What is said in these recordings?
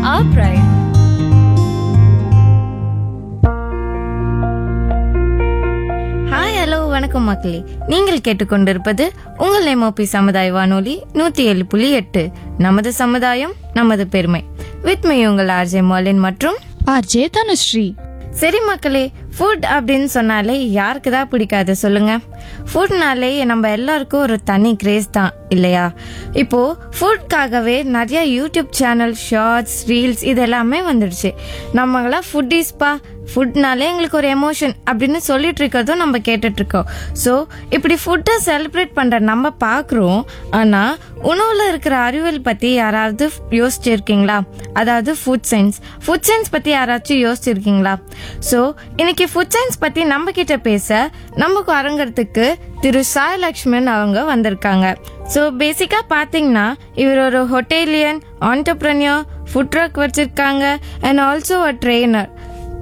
our pride. Hi hello வணக்கம் மக்களே நீங்கள் கேட்டுக்கொண்டிருப்பது உங்கள் எம்ஓபி சமுதாய வானொலி நூத்தி ஏழு புள்ளி எட்டு நமது சமுதாயம் நமது பெருமை வித் மே உங்கள் ஆர்ஜே மாலின் மற்றும் ஆர்ஜே தனுஸ்ரீ சரி மக்களே ஃபுட் அப்படின்னு சொன்னாலே யாருக்கு தான் பிடிக்காது சொல்லுங்க ஃபுட்னாலே நம்ம எல்லாருக்கும் ஒரு தனி கிரேஸ் தான் இல்லையா இப்போ ஃபுட்காகவே நிறைய யூடியூப் சேனல் ஷார்ட்ஸ் ரீல்ஸ் இது எல்லாமே வந்துடுச்சு நம்மளாம் ஃபுட்டீஸ்பா ஃபுட்னாலே எங்களுக்கு ஒரு எமோஷன் அப்படின்னு சொல்லிட்டு இருக்கிறதும் நம்ம கேட்டுட்டு இருக்கோம் ஸோ இப்படி ஃபுட்டை செலிப்ரேட் பண்ற நம்ம பார்க்குறோம் ஆனா உணவுல இருக்கிற அறிவியல் பத்தி யாராவது யோசிச்சிருக்கீங்களா அதாவது ஃபுட் சயின்ஸ் ஃபுட் சயின்ஸ் பத்தி யாராச்சும் யோசிச்சிருக்கீங்களா ஸோ இன்னைக்கு ஃபுட் சயின்ஸ் பத்தி நம்ம கிட்ட பேச நமக்கு அரங்கறதுக்கு திரு சாய் லக்ஷ்மன் அவங்க வந்திருக்காங்க ஸோ பேசிக்கா பாத்தீங்கன்னா இவர் ஒரு ஹோட்டேலியன் ஆண்டர்பிரனியர் ஃபுட் ட்ரக் வச்சிருக்காங்க and also a trainer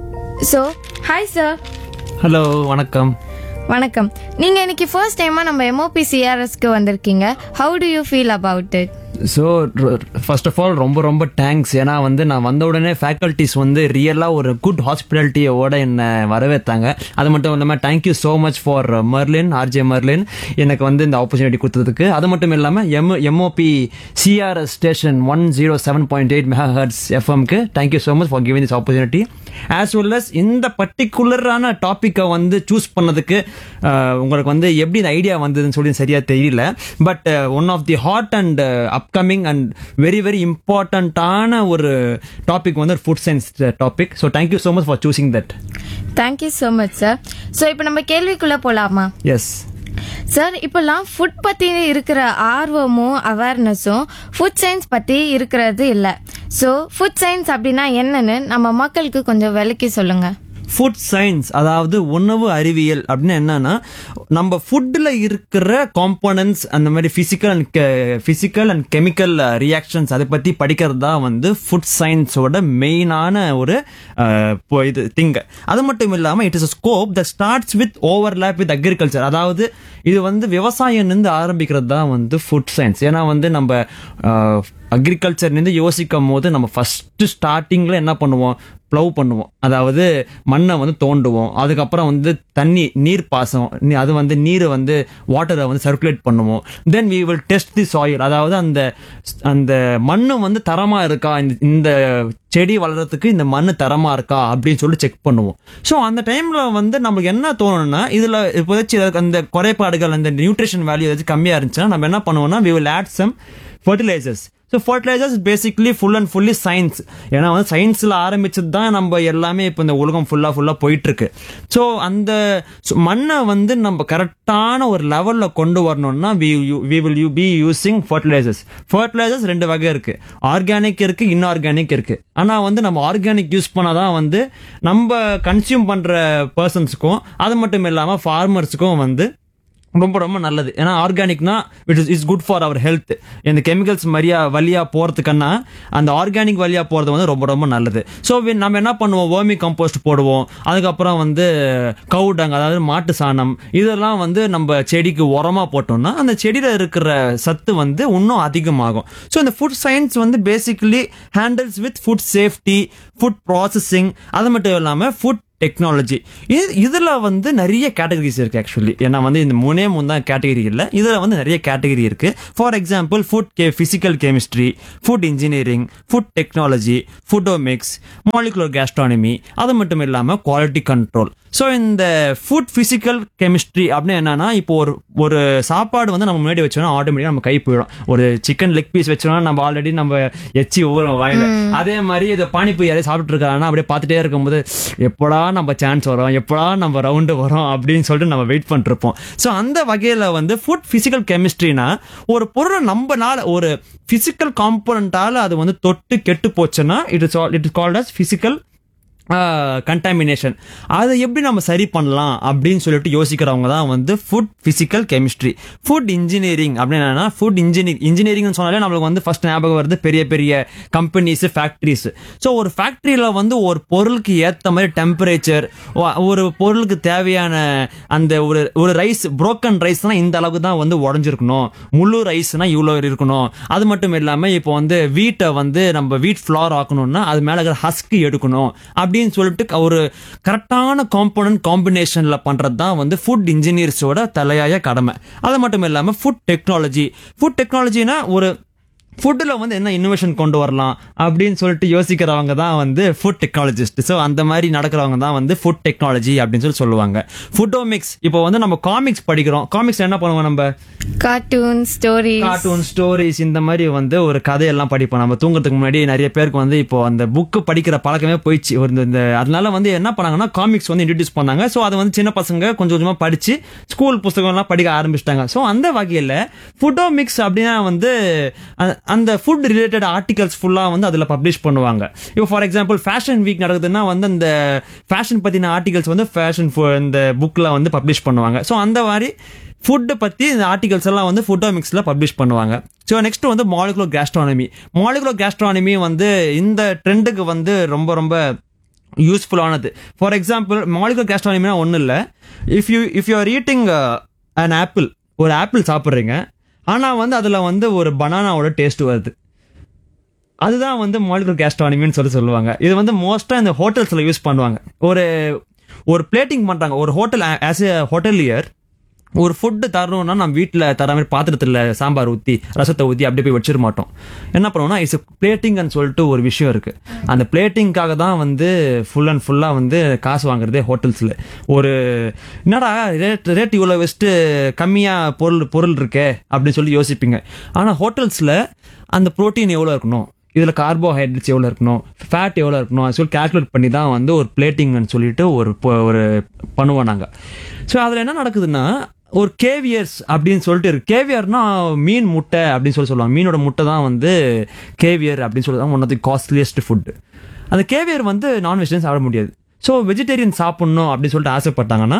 so hi sir hello வணக்கம் வணக்கம் நீங்க இன்னைக்கு ஃபர்ஸ்ட் டைமா நம்ம எம்ஓபி சிஆர்எஸ்க்கு வந்திருக்கீங்க how do you feel about it so first of all ரொம்ப ரொம்ப தேங்க்ஸ் ஏன்னா வந்து நான் வந்த உடனே ஃபேக்கல்ட்டிஸ் வந்து ரியலாக ஒரு குட் ஹாஸ்பிட்டாலிட்டியோட என்னை வரவேற்றாங்க அது மட்டும் இல்லாமல் thank you so much for Marlin RJ Marlin எனக்கு வந்து இந்த ஆப்பர்ச்சுனிட்டி கொடுத்ததுக்கு அது மட்டும் இல்லாமல் M MOP CRS station one zero seven point eight megahertz எஃப்எம்க்கு thank you so much for giving this opportunity as well as இந்த பர்டிகுலரான டாப்பிக்கை வந்து சூஸ் பண்ணதுக்கு அஹ், உங்களுக்கு வந்து எப்படி இந்த ஐடியா வந்ததுன்னு சொல்லி சரியா தெரியல but one of the hot and upcoming and very very இம்பார்ட்டண்ட்டான ஒரு டாபிக் வந்து food science topic so thank you so much for choosing that thank you so much sir so இப்போ நம்ம கேள்விக்குள்ள போலாமா எஸ் சார் இப்பெல்லாம் ஃபுட் பத்தி இருக்கிற ஆர்வமும் அவேர்னஸும் ஃபுட் சயின்ஸ் பத்தி இருக்கிறது இல்ல ஸோ ஃபுட் சயின்ஸ் அப்படின்னா என்னன்னு நம்ம மக்களுக்கு கொஞ்சம் விளக்கி சொல்லுங்க ஃபுட் சயின்ஸ் அதாவது உணவு அறிவியல் அப்படின்னு என்னன்னா நம்ம ஃபுட்டில் இருக்கிற காம்போனன்ட்ஸ் அந்த மாதிரி physical and physical and chemical reactions அதை பற்றி படிக்கிறது தான் வந்து ஃபுட் சயின்ஸோட மெயினான ஒரு அஹ், இப்போ இது திங் அது மட்டும் இல்லாமல் it is a scope the starts with overlap with agriculture அதாவது இது வந்து விவசாயம்லேருந்து ஆரம்பிக்கிறது தான் வந்து ஃபுட் சயின்ஸ் ஏன்னா வந்து நம்ம அக்ரிகல்ச்சர்லேருந்து யோசிக்கும் போது நம்ம ஃபர்ஸ்ட் ஸ்டார்டிங்கில் என்ன பண்ணுவோம் ப்ளவ் பண்ணுவோம் அதாவது மண்ணை வந்து தோண்டுவோம் அதுக்கப்புறம் வந்து தண்ணி நீர் பாசம் நீ- அது வந்து நீரை வந்து வாட்டரை வந்து சர்க்குலேட் பண்ணுவோம் then we will test the soil அதாவது அந்த அந்த மண்ணு வந்து தரமா இருக்கா இந்த இந்த செடி வளர்றதுக்கு இந்த மண்ணு தரமா இருக்கா அப்படின்னு சொல்லி செக் பண்ணுவோம் ஸோ அந்த டைம்ல வந்து நமக்கு என்ன தோணும்னா இதுல இப்போதாச்சும் ஏதாவது அந்த குறைபாடுகள் அந்த நியூட்ரிஷன் வேல்யூ ஏதாச்சும் கம்மியா இருந்துச்சுன்னா நம்ம என்ன பண்ணுவோம்னா we will add some fertilisers so fertilisers basically full and fully science ஏன்னா வந்து சயின்ஸில் ஆரம்பிச்சது தான் நம்ம எல்லாமே இப்போ இந்த உலகம் ஃபுல்லாக ஃபுல்லாக போயிட்டு இருக்கு ஸோ அந்த so மண்ணை வந்து நம்ம கரெக்டான ஒரு லெவலில் கொண்டு வரணும்னா we we will you be using fertilisers fertilisers ரெண்டு வகை இருக்கு ஆர்கானிக் இருக்கு இன்ஆர்கானிக் இருக்கு ஆனால் வந்து நம்ம ஆர்கானிக் யூஸ் பண்ணாதான் வந்து நம்ம கன்சியூம் பண்ணுற பர்சன்ஸுக்கும் அது மட்டும் இல்லாமல் ஃபார்மர்ஸுக்கும் வந்து ரொம்ப ரொம்ப நல்லது ஏன்னா ஆர்கானிக்னா it is is good for our health இந்த கெமிக்கல்ஸ் மரியா வழியா போறதுக்கன்னா அந்த ஆர்கானிக் வழியா போறது வந்து ரொம்ப ரொம்ப நல்லது ஸோ நம்ம என்ன பண்ணுவோம் வேர்மி கம்போஸ்ட் போடுவோம் அதுக்கப்புறம் வந்து கவுடங் அதாவது மாட்டு சாணம் இதெல்லாம் வந்து நம்ம செடிக்கு உரமா போட்டோம்னா அந்த செடியில இருக்கிற சத்து வந்து இன்னும் அதிகமாகும் ஸோ இந்த ஃபுட் சயின்ஸ் வந்து basically handles with food safety food processing அது மட்டும் இல்லாமல் ஃபுட் டெக்னாலஜி இது இதில் வந்து நிறைய கேட்டகரிஸ் இருக்குது ஆக்சுவலி ஏன்னா வந்து இந்த மூணே மூணு தான் கேட்டகரி இல்லை இதில் வந்து நிறைய கேட்டகரி இருக்குது ஃபார் எக்ஸாம்பிள் ஃபுட் கே physical chemistry food engineering food technology foodomics molecular gastronomy அது மட்டும் இல்லாமல் குவாலிட்டி கண்ட்ரோல் ஸோ இந்த ஃபுட் ஃபிசிக்கல் கெமிஸ்ட்ரி அப்படின்னு என்னன்னா இப்போ ஒரு ஒரு சாப்பாடு வந்து நம்ம முன்னாடி வச்சோம்னா ஆட்டோமேட்டிக்காக நம்ம கை போயிடும் ஒரு சிக்கன் லெக் பீஸ் வச்சோம்னா நம்ம ஆல்ரெடி நம்ம எச்சி ஒவ்வொரு வாயில அதே மாதிரி இது பானிபூரி யாரையும் சாப்பிட்டு இருக்காங்கன்னா அப்படியே பார்த்துட்டே இருக்கும்போது எப்படா நம்ம சான்ஸ் வரும் எப்படா நம்ம ரவுண்டு வரும் அப்படின்னு சொல்லிட்டு நம்ம வெயிட் பண்ணிட்டு இருப்போம் ஸோ அந்த வகையில் வந்து ஃபுட் ஃபிசிக்கல் கெமிஸ்ட்ரினா ஒரு பொருளை நம்மனால ஒரு ஃபிசிக்கல் காம்போனண்டால அது வந்து தொட்டு கெட்டு போச்சுன்னா it is it is called as physical contamination அதை எப்படி நம்ம சரி பண்ணலாம் அப்படின்னு சொல்லிட்டு யோசிக்கிறவங்க தான் வந்து food physical chemistry food engineering அப்படின்னா ஃபுட் இன்ஜினியரிங் இன்ஜினியரிங்னு சொன்னாலே நம்மளுக்கு வந்து ஃபர்ஸ்ட் ஞாபகம் வருது பெரிய பெரிய கம்பெனிஸ் ஃபேக்ட்ரிஸ் ஸோ ஒரு ஃபேக்ட்ரியில் வந்து ஒரு பொருளுக்கு ஏற்ற மாதிரி டெம்பரேச்சர் ஒரு பொருளுக்கு தேவையான அந்த ஒரு ஒரு ரைஸ் புரோக்கன் ரைஸ்னா இந்த அளவுக்கு தான் வந்து உடஞ்சிருக்கணும் முழு ரைஸ்னா இவ்வளோ இருக்கணும் அது மட்டும் இல்லாமல் இப்போ வந்து வீட்டை வந்து நம்ம வீட் ஃப்ளார் ஆக்கணும்னா அது மேலே இருக்கிற ஹஸ்க் எடுக்கணும் அப்படின்னு சொல்லிட்டு ஒரு கரெக்டான காம்போனன்ட் காம்பினேஷனில் பண்ணுறது தான் வந்து ஃபுட் இன்ஜினியர்ஸோட தலையாய கடமை அது மட்டும் இல்லாமல் ஃபுட் டெக்னாலஜி ஃபுட் டெக்னாலஜினா ஒரு ஃபுட்டில் வந்து என்ன இன்னோவேஷன் கொண்டு வரலாம் அப்படின்னு சொல்லிட்டு யோசிக்கிறவங்க தான் வந்து ஃபுட் டெக்னாலஜிஸ்ட் ஸோ அந்த மாதிரி நடக்கிறவங்க தான் வந்து ஃபுட் டெக்னாலஜி அப்படின்னு சொல்லி சொல்லுவாங்க ஃபுட்டோமிக்ஸ் இப்போ வந்து நம்ம காமிக்ஸ் படிக்கிறோம் காமிக்ஸ் என்ன பண்ணுவோம் நம்ம கார்ட்டூன் ஸ்டோரிஸ் கார்ட்டூன் ஸ்டோரிஸ் இந்த மாதிரி வந்து ஒரு கதையெல்லாம் படிப்போம் நம்ம தூங்குறதுக்கு முன்னாடி நிறைய பேருக்கு வந்து இப்போ அந்த புக்கு படிக்கிற பழக்கமே போயிடுச்சு ஒரு இந்த- இந்த அதனால வந்து என்ன பண்ணாங்கன்னா காமிக்ஸ் வந்து இன்ட்ரடியூஸ் பண்ணாங்க ஸோ அதை வந்து சின்ன பசங்க கொஞ்சம் கொஞ்சமா படிச்சு ஸ்கூல் புத்தகம்லாம் படிக்க ஆரம்பிச்சிட்டாங்க ஸோ அந்த வகையில் ஃபுட்டோமிக்ஸ் அப்படின்னா வந்து அ- அந்த ஃபுட் ரிலேட்டட் ஆர்டிகல்ஸ் ஃபுல்லாக வந்து அதில் பப்ளிஷ் பண்ணுவாங்க இப்போ ஃபார் எக்ஸாம்பிள் ஃபேஷன் வீக் நடக்குதுன்னா வந்து அந்த ஃபேஷன் பற்றின ஆர்டிகல்ஸ் வந்து ஃபேஷன் இந்த புக்கில் வந்து பப்ளிஷ் பண்ணுவாங்க ஸோ அந்த மாதிரி ஃபுட்டை பற்றி இந்த ஆர்டிகல்ஸ் எல்லாம் வந்து ஃபுட்டோமிக்ஸில் பப்ளிஷ் பண்ணுவாங்க ஸோ நெக்ஸ்ட் வந்து மாலிகுலர் கேஸ்ட்ரானமி மாலிகுலர் கேஸ்ட்ரானமி வந்து இந்த ட்ரெண்டுக்கு வந்து ரொம்ப ரொம்ப யூஸ்ஃபுல்லானது ஃபார் எக்ஸாம்பிள் மாலிகுலர் கேஸ்ட்ரானமினா ஒன்றும் இல்லை if you if you are eating an apple ஒரு ஆப்பிள் சாப்பிட்றீங்க ஆனால் வந்து அதில் வந்து ஒரு பனானாவோட டேஸ்ட் வருது அதுதான் வந்து மாலிகுலர் கேஸ்ட்ரானமின்னு சொல்லி சொல்லுவாங்க இது வந்து மோஸ்ட்டாக இந்த ஹோட்டல்ஸில் யூஸ் பண்ணுவாங்க ஒரு ஒரு பிளேட்டிங் பண்ணுறாங்க ஒரு ஹோட்டல் ஆஸ் ஏ ஹோட்டலியர் ஒரு ஃபுட்டு தரணும்னா நம்ம வீட்டில் தர மாதிரி பாத்திரத்தில் சாம்பார் ஊற்றி ரசத்தை ஊற்றி அப்படி போய் வச்சிட மாட்டோம் என்ன பண்ணுவோம்னா இட்ஸ் பிளேட்டிங்னு சொல்லிட்டு ஒரு விஷயம் இருக்கு அந்த பிளேட்டிங்காக தான் வந்து ஃபுல் அண்ட் ஃபுல்லாக வந்து காசு வாங்குறதே ஹோட்டல்ஸில் ஒரு என்னடா ரேட் ரேட் இவ்வளோ வச்சுட்டு கம்மியாக பொருள் பொருள் இருக்கே அப்படின்னு சொல்லி யோசிப்பீங்க ஆனால் ஹோட்டல்ஸில் அந்த புரோட்டீன் எவ்வளோ இருக்கணும் இதில் கார்போஹைட்ரேட்ஸ் எவ்வளோ இருக்கணும் ஃபேட் எவ்வளோ இருக்கணும் அது சொல்லி கால்குலேட் பண்ணி தான் வந்து ஒரு பிளேட்டிங்னு சொல்லிட்டு ஒரு பொ- ஒரு பண்ணுவோம் நாங்கள் ஸோ அதில் என்ன நடக்குதுன்னா ஒரு கேவியர்ஸ் அப்படின்னு சொல்லிட்டு இருக்கு கேவியர்னா மீன் முட்டை அப்படின்னு சொல்லி சொல்லுவாங்க மீனோட முட்டை தான் வந்து கேவியர் அப்படின்னு சொல்லி தான் one of the costliest food அந்த கேவியர் வந்து நான்வெஜ்லேயும் சாப்பிட முடியாது ஸோ வெஜிடேரியன் சாப்பிட்ணும் அப்படின்னு சொல்லிட்டு ஆசைப்பட்டாங்கன்னா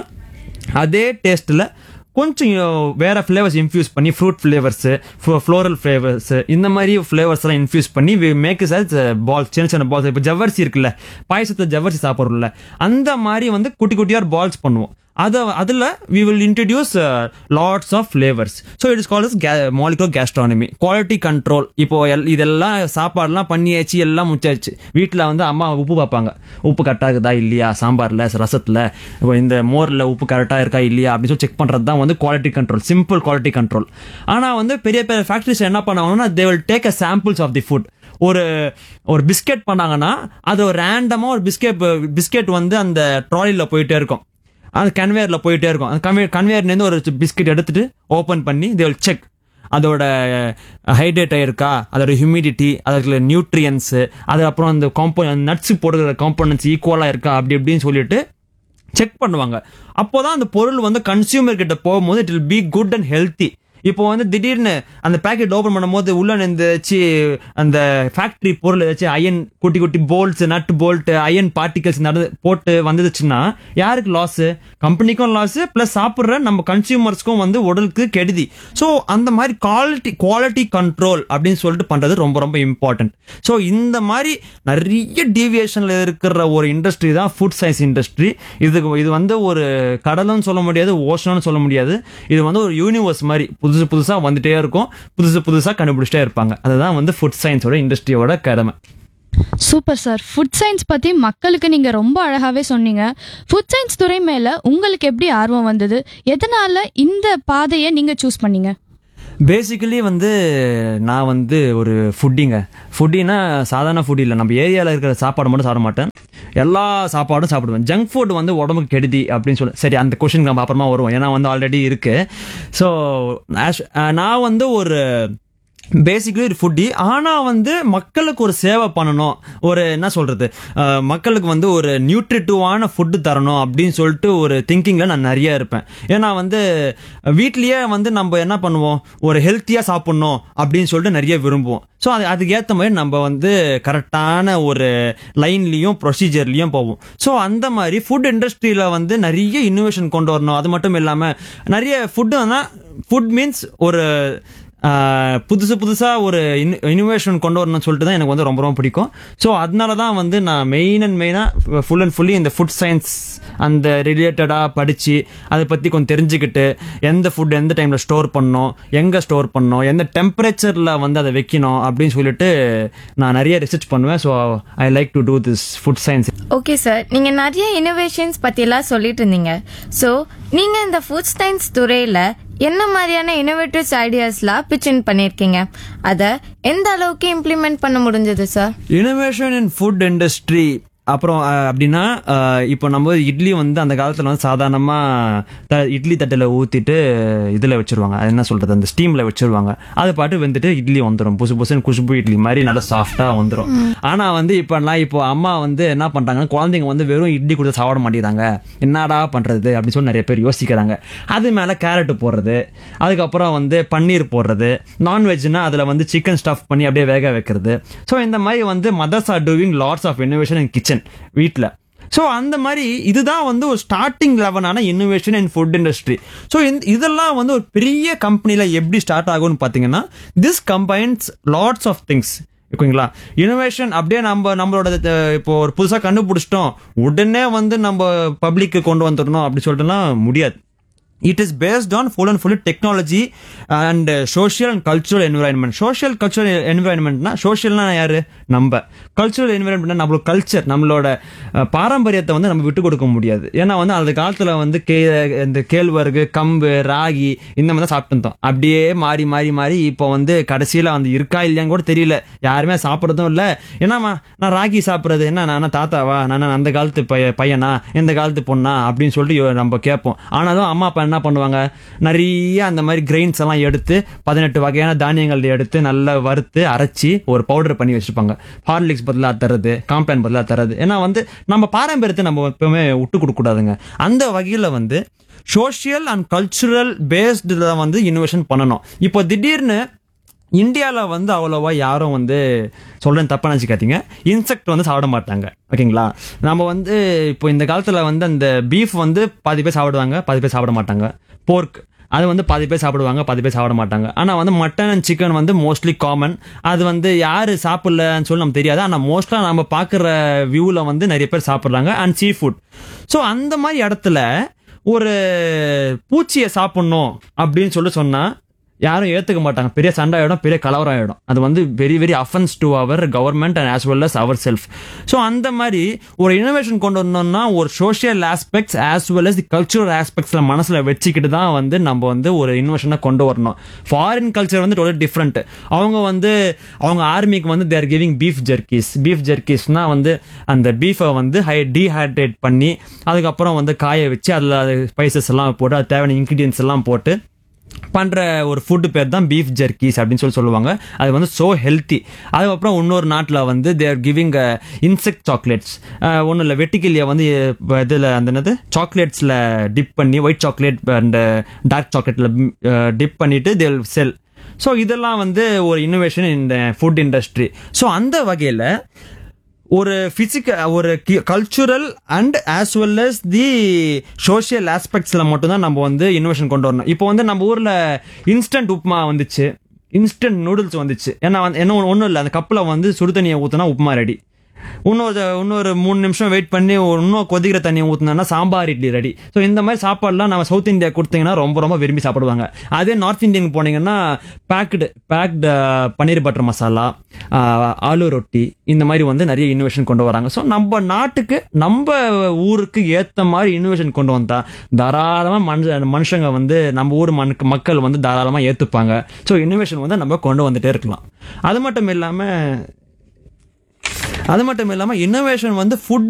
அதே டேஸ்ட்டில் கொஞ்சம் வேற ஃப்ளேவர்ஸ் இன்ஃபியூஸ் பண்ணி ஃப்ரூட் ஃப்ளேவர்ஸு ஃப்ளோரல் ஃப்ளேவர்ஸ் இந்த மாதிரி ஃப்ளேவர்ஸ் எல்லாம் இன்ஃபியூஸ் பண்ணி மேக் as பால்ஸ் சின்ன சின்ன பால்ஸ் இப்போ ஜவ்வரிசி இருக்குல்ல பாயசத்தை ஜவ்வரிசி சாப்பிட்றோம்ல அந்த மாதிரி வந்து குட்டி குட்டியாக பால்ஸ் பண்ணுவோம் அதை அதில் we will introduce lots of flavours so it is calls molecular gastronomy quality control இப்போ எல் இதெல்லாம் சாப்பாடுலாம் பண்ணியாச்சு எல்லாம் முடிச்சாச்சு வீட்டில் வந்து அம்மா உப்பு பார்ப்பாங்க உப்பு கரெக்டாக இருக்குதா இல்லையா சாம்பாரில் ரசத்தில் இப்போ இந்த மோரில் உப்பு கரெக்டாக இருக்கா இல்லையா அப்படின்னு சொல்லி செக் பண்ணுறது தான் வந்து quality control simple quality control ஆனால் வந்து பெரிய பெரிய ஃபேக்ட்ரிஸ் என்ன பண்ணுவாங்கன்னா they will take a samples of the food ஒரு ஒரு பிஸ்கெட் பண்ணாங்கன்னா அது ஒரு ரேண்டமாக ஒரு பிஸ்கெட் பிஸ்கெட் வந்து அந்த ட்ராலியில் போயிட்டே இருக்கும் அந்த கன்வேயரில் போயிட்டே இருக்கும் அந்த கன்வே கன்வேயர்லேருந்து ஒரு பிஸ்கெட் எடுத்துட்டு ஓப்பன் பண்ணி தே வில் செக் அதோட ஹைட்ரேட் ஆயிருக்கா அதோட ஹியூமிடிட்டி அதோட நியூட்ரியன்ஸு அது அப்புறம் அந்த காம்போ நட்ஸ் போடுற காம்போனன்ட்ஸ் ஈக்குவலாக இருக்கா அப்படி இப்படின்னு சொல்லிட்டு செக் பண்ணுவாங்க அப்போதான் அந்த பொருள் வந்து கன்சியூமர் கிட்ட போகும்போது it will be good and healthy இப்போ வந்து திடீர்னு அந்த பேக்கெட் ஓபன் பண்ணும்போது உள்ள இந்த ஏதாச்சும் அந்த ஃபேக்டரி பொருள் ஏதாச்சும் அயன் குட்டி குட்டி bolts nut bolt iron particles நடந்து போட்டு வந்துச்சுன்னா யாருக்கு லாஸ் கம்பெனிக்கும் லாஸ் பிளஸ் சாப்பிட்ற நம்ம கன்சியூமர்ஸ்க்கும் வந்து உடலுக்கு கெடுதி ஸோ அந்த மாதிரி குவாலிட்டி குவாலிட்டி கண்ட்ரோல் அப்படின்னு சொல்லிட்டு பண்றது ரொம்ப ரொம்ப இம்பார்ட்டன்ட் ஸோ இந்த மாதிரி நிறைய டீவியேஷன்ல இருக்கிற ஒரு இண்டஸ்ட்ரி தான் ஃபுட் சயின்ஸ் இண்டஸ்ட்ரி இதுக்கு இது வந்து ஒரு கடலும் சொல்ல முடியாது ஓஷனும் சொல்ல முடியாது இது வந்து ஒரு யூனிவர்ஸ் மாதிரி புதுசு புதுசா வந்துட்டே இருக்கும் புதுசு புதுசா கண்டுபிடிச்சிட்டே இருப்பாங்க அதுதான் வந்து ஃபுட் சயின்ஸோட இண்டஸ்ட்ரியோட கடமை சூப்பர் சார் ஃபுட் சயின்ஸ் பத்தி மக்களுக்கு நீங்க ரொம்ப அழகாவே சொன்னீங்க ஃபுட் சயின்ஸ் துறை மேல உங்களுக்கு எப்படி ஆர்வம் வந்தது எதனால இந்த பாதையை நீங்க சூஸ் பண்ணீங்க பேசிக்கலி வந்து நான் வந்து ஒரு ஃபுட்டிங்க ஃபுட்டினா சாதாரண ஃபுட் இல்லை நம்ம ஏரியாவில் இருக்கிற சாப்பாடு மட்டும் சாப்பிட மாட்டேன் எல்லா சாப்பாடும் சாப்பிடுவேன் ஜங்க் ஃபுட் வந்து உடம்புக்கு கெடுதி அப்படின்னு சொல்லி சரி அந்த கொஷின் நம்ம அப்புறமா வருவோம் ஏன்னா வந்து ஆல்ரெடி இருக்கு ஸோ நான் வந்து ஒரு பேசிக்கலி ஒரு ஃபுட்டி ஆனா வந்து மக்களுக்கு ஒரு சேவை பண்ணணும் ஒரு என்ன சொல்றது அஹ், மக்களுக்கு வந்து ஒரு நியூட்ரிட்டிவான ஃபுட்டு தரணும் அப்படின்னு சொல்லிட்டு ஒரு திங்கிங்ல நான் நிறைய இருப்பேன் ஏன்னா வந்து வீட்லயே வந்து நம்ம என்ன பண்ணுவோம் ஒரு ஹெல்த்தியா சாப்பிடணும் அப்படின்னு சொல்லிட்டு நிறைய விரும்புவோம் ஸோ அது அதுக்கு ஏற்ற மாதிரி நம்ம வந்து கரெக்டான ஒரு லைன்லயும் ப்ரொசீஜர்லயும் போவோம் ஸோ அந்த மாதிரி ஃபுட் இண்டஸ்ட்ரியில வந்து நிறைய இன்னோவேஷன் கொண்டு வரணும் அது மட்டும் இல்லாம நிறைய ஃபுட்டு ஃபுட் மீன்ஸ் ஒரு ஆஹ் புதுசு புதுசா ஒரு இனோவேஷன் கொண்டு வரணும்னு சொல்லிட்டு தான் எனக்கு வந்து ரொம்ப ரொம்ப பிடிக்கும் ஸோ அதனால தான் வந்து நான் மெயின் அண்ட் மெயினாக ஃபுல் அண்ட் ஃபுல்லி இந்த ஃபுட் சயின்ஸ் அந்த ரிலேட்டடாக படித்து அதை பற்றி கொஞ்சம் தெரிஞ்சுக்கிட்டு எந்த ஃபுட் எந்த டைமில் ஸ்டோர் பண்ணணும் எங்கே ஸ்டோர் பண்ணணும் எந்த டெம்பரேச்சரில் வந்து அதை வைக்கணும் அப்படின்னு சொல்லிட்டு நான் நிறைய ரிசர்ச் பண்ணுவேன் so I like to do this food science okay sir நீங்க நிறைய இனோவேஷன்ஸ் பத்தி எல்லாம் சொல்லிட்டு இருந்தீங்க ஸோ நீங்க இந்த ஃபுட் சயின்ஸ் துறையில என்ன மாதிரியான இனோவேட்டிவ்ஸ் ஐடியாஸ்லாம் பிச்சின் பண்ணியிருக்கீங்க அதை எந்த அளவுக்கு இம்ப்ளிமெண்ட் பண்ண முடிஞ்சது sir innovation in food industry அப்புறம் அஹ், அப்படின்னா அஹ், இப்போ நம்ம இட்லி வந்து அந்த காலத்தில் வந்து சாதாரணமாக இட்லி தட்டில் ஊற்றிட்டு இதில் வச்சிருவாங்க அது என்ன சொல்கிறது அந்த ஸ்டீமில் வச்சிருவாங்க அது பாட்டு வந்துட்டு இட்லி வந்துடும் புசு புசுன்னு குஷ்பு இட்லி மாதிரி நல்லா சாஃப்டாக வந்துடும் ஆனால் வந்து இப்போலாம் இப்போ அம்மா வந்து என்ன பண்ணுறாங்கன்னா குழந்தைங்க வந்து வெறும் இட்லி கொடுத்து சாப்பிட மாட்டேங்கிறாங்க என்னடா பண்ணுறது அப்படின்னு சொல்லி நிறைய பேர் யோசிக்கிறாங்க அது மேலே கேரட் போடுறது அதுக்கப்புறம் வந்து பன்னீர் போடுறது நான்வெஜ்னா அதில் வந்து சிக்கன் ஸ்டஃப் பண்ணி அப்படியே வேக வைக்கிறது ஸோ இந்த மாதிரி வந்து mothers are doing lots of innovation in kitchen வீட்டில் ஸோ அந்த மாதிரி இதுதான் வந்து ஒரு ஸ்டார்டிங் லெவலான innovation in food industry so இதெல்லாம் வந்து ஒரு பெரிய கம்பெனியில் எப்படி ஸ்டார்ட் ஆகும்னு பார்த்தீங்கன்னா this combines lots of things ஓகேங்களா இனோவேஷன் அப்படியே நம்ம நம்மளோட அஹ், இப்போ ஒரு புதுசாக கண்டுபிடிச்சிட்டோம் உடனே வந்து நம்ம பப்ளிக்கு கொண்டு வந்துடணும் அப்படி சொல்லிட்டுலாம் முடியாது it is based on full and fully technology and social and cultural environment social cultural என்விரான்மெண்ட்னா சோஷியல்னா யாரு நம்ம கல்ச்சுரல் என்விரான்மெண்ட்னா நம்மளோட கல்ச்சர் நம்மளோட அஹ், பாரம்பரியத்தை வந்து நம்ம விட்டு கொடுக்க முடியாது ஏன்னா வந்து அந்த காலத்தில் வந்து கே இந்த கேழ்வரகு கம்பு ராகி இந்த மாதிரி தான் சாப்பிட்டு இருந்தோம் அப்படியே மாறி மாறி மாறி இப்போ வந்து கடைசியில் வந்து இருக்கா இல்லையான்னு கூட தெரியல யாருமே சாப்பிட்றதும் இல்லை என்னம்மா நான் ராகி சாப்பிட்றது என்ன நான் தாத்தாவா நான் அந்த காலத்து பைய பையனா இந்த காலத்து பொண்ணா அப்படின்னு சொல்லிட்டு யோ- நம்ம கேட்போம் ஆனாலும் அம்மா அப்பா என்ன பண்ணுவாங்க நிறைய அந்த மாதிரி கிரெயின்ஸ் எல்லாம் எடுத்து பதினெட்டு வகையான தானியங்கள் எடுத்து நல்லா வறுத்து அரைச்சி ஒரு பவுடர் பண்ணி வச்சிருப்பாங்க ஹார்லிக்ஸ் பதிலாக தர்றது காம்ப்ளான் பதிலாக தர்றது ஏன்னா வந்து நம்ம பாரம்பரியத்தை நம்ம எப்பவுமே விட்டு கொடுக்க கூடாதுங்க அந்த வகையில் வந்து சோஷியல் அண்ட் கல்ச்சுரல் பேஸ்டில் வந்து இனோவேஷன் பண்ணணும் இப்போ திடீர்னு இந்தியாவில் வந்து அவ்வளோவா யாரும் வந்து சொல்றேன் தப்பா நினச்சிக்காதீங்க இன்செக்ட் வந்து சாப்பிட மாட்டாங்க ஓகேங்களா நம்ம வந்து இப்போ இந்த காலத்தில் வந்து அந்த பீஃப் வந்து பாதி பேர் சாப்பிடுவாங்க பாதி பேர் சாப்பிட மாட்டாங்க போர்க் அது வந்து பாதி பேர் சாப்பிடுவாங்க பாதி பேர் சாப்பிட மாட்டாங்க ஆனால் வந்து மட்டன் அண்ட் சிக்கன் வந்து மோஸ்ட்லி காமன் அது வந்து யார் சாப்பிடலன்னு சொல்லி நமக்கு தெரியாது ஆனால் மோஸ்ட்டாக நம்ம பார்க்குற வியூவில் வந்து நிறைய பேர் சாப்பிட்றாங்க அண்ட் சீ ஃபுட் ஸோ அந்த மாதிரி இடத்துல ஒரு பூச்சியை சாப்பிடணும் அப்படின்னு சொல்லி சொன்னா யாரும் ஏத்துக்க மாட்டாங்க பெரிய சண்டை ஆயிடும் பெரிய கலவரம் ஆயிடும் அது வந்து very very offence to our government and as well as our self so அந்த மாதிரி ஒரு இனோவேஷன் கொண்டு வரணும்னா ஒரு social aspects as well as the cultural ஆஸ்பெக்ட்ஸ்ல மனசுல வச்சுக்கிட்டு தான் வந்து நம்ம வந்து ஒரு இனோவேஷனை கொண்டு வரணும் ஃபாரின் கல்ச்சர் வந்து டோட்டல் டிஃப்ரெண்ட் அவங்க வந்து அவங்க ஆர்மிக்கு வந்து they're giving beef jerkies beef ஜெர்கிஸ்னா வந்து அந்த பீஃபை வந்து ஹை டீஹைட்ரேட் பண்ணி அதுக்கப்புறம் வந்து காய வச்சு அதில் ஸ்பைசஸ் எல்லாம் போட்டு அது தேவையான இன்க்ரீடியன்ஸ் எல்லாம் போட்டு பண்ற ஒரு ஃபுட்டு பேர் தான் பீஃப் ஜெர்கிஸ் அப்படின்னு சொல்லி சொல்லுவாங்க அது வந்து ஸோ ஹெல்த்தி அதுக்கப்புறம் இன்னொரு நாட்டில் வந்து தேர் கிவிங் இன்செக்ட் சாக்லேட்ஸ் ஒன்றும் இல்லை வெட்டிக்கிளியை வந்து இதில் அந்த என்னது சாக்லேட்ஸில் டிப் பண்ணி ஒயிட் சாக்லேட் அண்ட் டார்க் சாக்லேட்டில் டிப் பண்ணிட்டு தேல் செல் ஸோ இதெல்லாம் வந்து ஒரு இன்னோவேஷன் இந்த ஃபுட் இண்டஸ்ட்ரி ஸோ அந்த வகையில் ஒரு பிசிக்க ஒரு cultural and as well as the social ஆஸ்பெக்ட்ஸில் மட்டும்தான் நம்ம வந்து இன்னோவேஷன் கொண்டு வரணும் இப்போ வந்து நம்ம ஊரில் இன்ஸ்டன்ட் உப்புமா வந்துச்சு இன்ஸ்டன்ட் நூடுல்ஸ் வந்துச்சு ஏன்னா வந்து என்ன ஒன்றும் இல்லை அந்த கப்பில் வந்து சுடு தண்ணியை ஊற்றினா உப்புமா ரெடி இன்னொரு இன்னொரு மூணு நிமிஷம் வெயிட் பண்ணி ஒரு இன்னும் கொதிக்கிற தண்ணியை ஊற்றினா சாம்பார் இட்லி ரெடி ஸோ இந்த மாதிரி சாப்பாடுலாம் நம்ம சவுத் இந்தியா கொடுத்தீங்கன்னா ரொம்ப ரொம்ப விரும்பி சாப்பிடுவாங்க அதே நார்த் இந்தியன் போனீங்கன்னா baked baked paneer butter masala ஆஹ், ஆலு ரொட்டி இந்த மாதிரி வந்து நிறைய இன்னோவேஷன் கொண்டு வராங்க ஸோ நம்ம நாட்டுக்கு நம்ம ஊருக்கு ஏற்ற மாதிரி இன்னோவேஷன் கொண்டு வந்தா தாராளமாக மனுஷ மனுஷங்க வந்து நம்ம ஊர் மனுக்கு மக்கள் வந்து தாராளமாக ஏற்றுப்பாங்க ஸோ இன்னோவேஷன் வந்து நம்ம கொண்டு வந்துட்டே இருக்கலாம் அது மட்டும் இல்லாமல் அது மட்டும் இல்லாமல் இன்னோவேஷன் வந்து ஃபுட்